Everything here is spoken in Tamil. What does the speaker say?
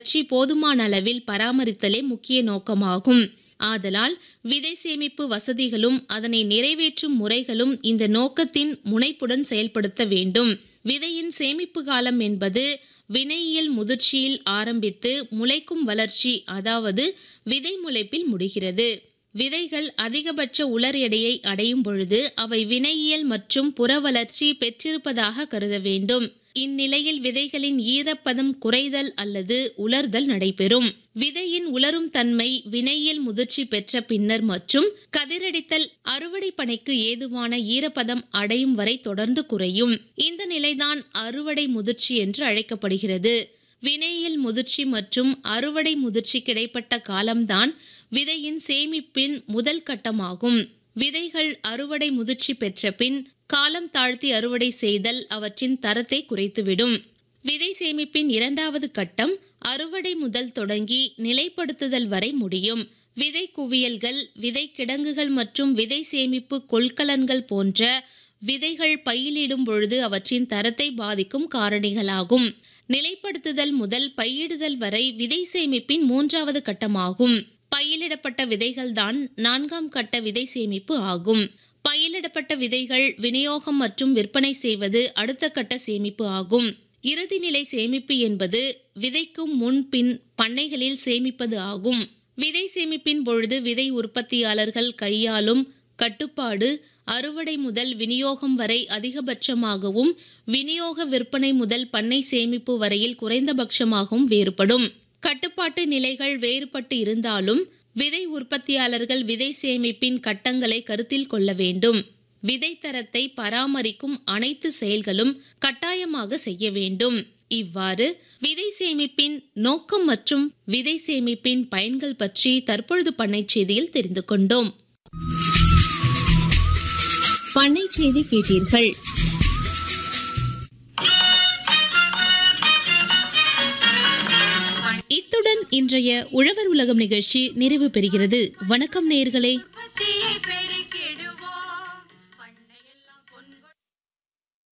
வளர்ச்சி போதுமான அளவில் பராமரித்தலே முக்கிய நோக்கமாகும் ஆதலால் விதை சேமிப்பு வசதிகளும் அதனை நிறைவேற்றும் முறைகளும் இந்த நோக்கத்தின் முனைப்புடன் செயல்படுத்த வேண்டும் விதையின் சேமிப்பு காலம் என்பது வினையியல் முதிர்ச்சியில் ஆரம்பித்து முளைக்கும் வளர்ச்சி அதாவது விதை முளைப்பில் முடிகிறது விதைகள் அதிகபட்ச உலர் எடையை அடையும் பொழுது அவை வினையியல் மற்றும் புற வளர்ச்சி பெற்றிருப்பதாக கருத வேண்டும் இந்நிலையில் விதைகளின் ஈரப்பதம் குறைதல் அல்லது உலர்தல் நடைபெறும் விதையின் உலரும் தன்மை வினையியல் முதிர்ச்சி பெற்ற பின்னர் மற்றும் கதிரடித்தல் அறுவடை பணிக்கு ஏதுவான ஈரப்பதம் அடையும் வரை தொடர்ந்து குறையும் இந்த நிலைதான் அறுவடை முதிர்ச்சி என்று அழைக்கப்படுகிறது வினையியல் முதிர்ச்சி மற்றும் அறுவடை முதிர்ச்சி கிடைப்பட்ட காலம்தான் விதையின் சேமிப்பின் முதல் கட்டமாகும் விதைகள் அறுவடை முதிர்ச்சி பெற்ற பின் காலம் தாழ்த்தி அறுவடை செய்தல் அவற்றின் தரத்தை குறைத்துவிடும் விதை சேமிப்பின் இரண்டாவது கட்டம் அறுவடை முதல் தொடங்கி நிலைப்படுத்துதல் வரை முடியும் விதை குவியல்கள் விதை கிடங்குகள் மற்றும் விதை சேமிப்பு கொள்கலன்கள் போன்ற விதைகள் பையிலிடும் பொழுது அவற்றின் தரத்தை பாதிக்கும் காரணிகளாகும் நிலைப்படுத்துதல் முதல் பையிடுதல் வரை விதை சேமிப்பின் மூன்றாவது கட்டமாகும் பையிலிடப்பட்ட விதைகள்தான் நான்காம் கட்ட விதை சேமிப்பு ஆகும் பையிலிடப்பட்ட விதைகள் விநியோகம் மற்றும் விற்பனை செய்வது அடுத்த கட்ட சேமிப்பு ஆகும் இறுதி நிலை சேமிப்பு என்பது விதைக்கும் முன் பின் பண்ணைகளில் சேமிப்பது ஆகும் விதை சேமிப்பின் பொழுது விதை உற்பத்தியாளர்கள் கையாளும் கட்டுப்பாடு அறுவடை முதல் விநியோகம் வரை அதிகபட்சமாகவும் விநியோக விற்பனை முதல் பண்ணை சேமிப்பு வரையில் குறைந்தபட்சமாகவும் வேறுபடும் கட்டுப்பாட்டு நிலைகள் வேறுபட்டு இருந்தாலும் விதை உற்பத்தியாளர்கள் விதை சேமிப்பின் கட்டங்களை கருத்தில் கொள்ள வேண்டும் விதை தரத்தை பராமரிக்கும் அனைத்து செயல்களும் கட்டாயமாக செய்ய வேண்டும் இவ்வாறு விதை சேமிப்பின் நோக்கம் மற்றும் விதை சேமிப்பின் பயன்கள் பற்றி தற்பொழுது பண்ணை செய்தியில் தெரிந்து கொண்டோம் பண்ணை செய்தி கேட்டீர்கள் இத்துடன் இன்றைய உழவர் உலகம் நிகழ்ச்சி நிறைவு பெறுகிறது வணக்கம் நேயர்களே உற்பத்தியை